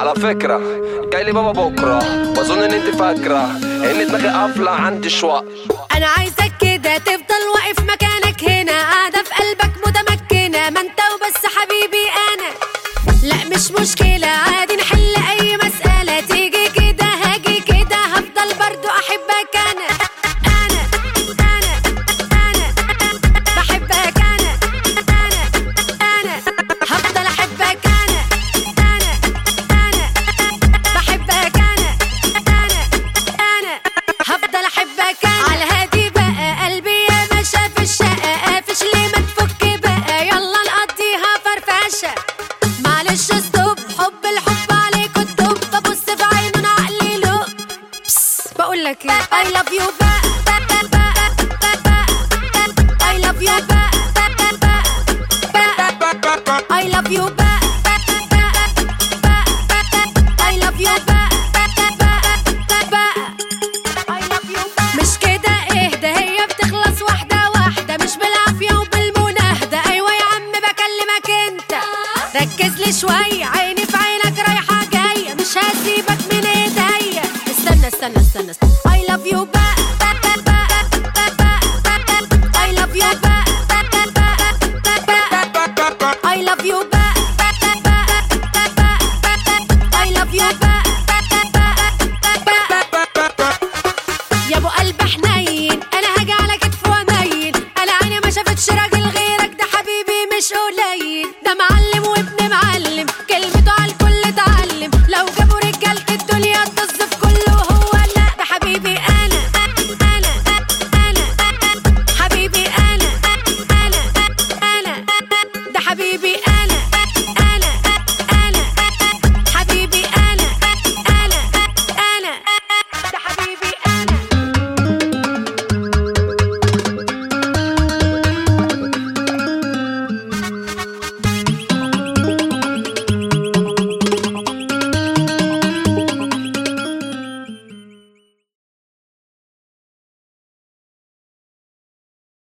على فكرة جاي لي بابا بكرة بظن ان انت فاكرة ان دماغي قافلة عندي شوق انا عايزك كده تفضل واقف مكانك هنا قاعده في قلبك متمكنه ما انت وبس حبيبي انا لا مش مشكله عادي نحل اي مساله تيجي كده هاجي كده هفضل برضو احبك انا انا انا انا بحبك انا انا انا هفضل احبك انا انا انا بحبك انا انا انا هفضل احبك انا على هادي بقى قلبي يا ما شاف الشقه قافش ليه ما تفك بقى يلا نقضيها فرفشه معلش ستوب حب الحب عليك الدب ببص في عينه انا عقلي له بقول لك ايه I love you بقى I love you بقى I love you بقى I love you بقى I love you مش كده اهدى هي بتخلص واحدة واحدة مش بالعافية وبالمناهدة أيوة يا عم بكلمك أنت ركز لي شوية عيني في عينك رايحة جاية مش هسيبك من ايديا استنى استنى استنى, استنى.